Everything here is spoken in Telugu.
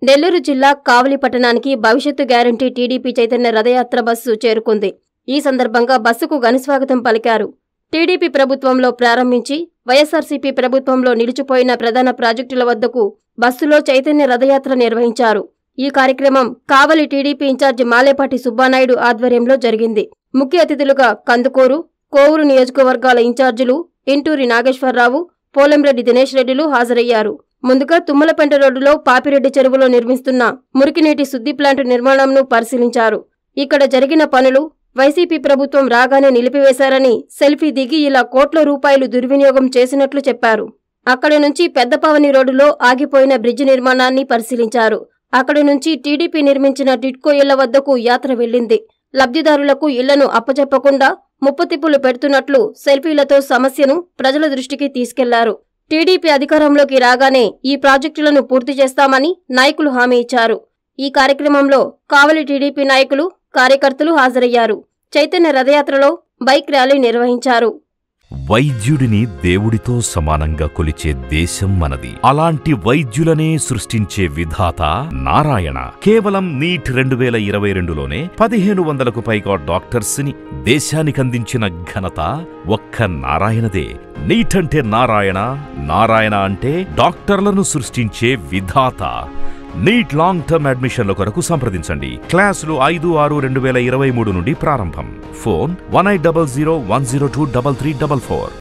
నెల్లూరు జిల్లా కావలి పట్టణానికి భవిష్యత్తు గ్యారంటీ టీడీపీ చైతన్య రథయాత్ర బస్సు చేరుకుంది ఈ సందర్భంగా బస్సుకు ఘనస్వాగతం పలికారు టీడీపీ ప్రభుత్వంలో ప్రారంభించి వైఎస్సార్సీపీ ప్రభుత్వంలో నిలిచిపోయిన ప్రధాన ప్రాజెక్టుల వద్దకు బస్సులో చైతన్య రథయాత్ర నిర్వహించారు ఈ కార్యక్రమం కావలి టీడీపీ ఇన్ఛార్జి మాలేపాటి సుబ్బానాయుడు ఆధ్వర్యంలో జరిగింది ముఖ్య అతిథులుగా కందుకూరు కోవూరు నియోజకవర్గాల ఇన్ఛార్జీలు ఇంటూరి నాగేశ్వరరావు పోలంరెడ్డి దినేష్ రెడ్డిలు హాజరయ్యారు ముందుగా తుమ్మలపెంట రోడ్డులో పాపిరెడ్డి చెరువులో నిర్మిస్తున్న మురికినీటి శుద్ధి ప్లాంట్ నిర్మాణంను పరిశీలించారు ఇక్కడ జరిగిన పనులు వైసీపీ ప్రభుత్వం రాగానే నిలిపివేశారని సెల్ఫీ దిగి ఇలా కోట్ల రూపాయలు దుర్వినియోగం చేసినట్లు చెప్పారు అక్కడి నుంచి పెద్దపవని రోడ్డులో ఆగిపోయిన బ్రిడ్జి నిర్మాణాన్ని పరిశీలించారు అక్కడి నుంచి టీడీపీ నిర్మించిన టిడ్కో ఇళ్ల వద్దకు యాత్ర వెళ్లింది లబ్ధిదారులకు ఇళ్లను అప్పచెప్పకుండా ముప్పుతిప్పులు పెడుతున్నట్లు సెల్ఫీలతో సమస్యను ప్రజల దృష్టికి తీసుకెళ్లారు టీడీపీ అధికారంలోకి రాగానే ఈ ప్రాజెక్టులను పూర్తి చేస్తామని నాయకులు హామీ ఇచ్చారు ఈ కార్యక్రమంలో కావలి టీడీపీ నాయకులు కార్యకర్తలు హాజరయ్యారు చైతన్య రథయాత్రలో బైక్ ర్యాలీ నిర్వహించారు వైద్యుడిని దేవుడితో సమానంగా కొలిచే దేశం మనది అలాంటి వైద్యులనే సృష్టించే విధాత నారాయణ కేవలం నీట్ రెండు వేల ఇరవై రెండులోనే పదిహేను వందలకు పైగా డాక్టర్స్ ని దేశానికి అందించిన ఘనత ఒక్క నారాయణదే నీట్ అంటే నారాయణ నారాయణ అంటే డాక్టర్లను సృష్టించే విధాత నీట్ లాంగ్ టర్మ్ అడ్మిషన్ల కొరకు సంప్రదించండి క్లాసులు ఐదు ఆరు రెండు వేల ఇరవై మూడు నుండి ప్రారంభం phone one eight double zero one zero two double three double four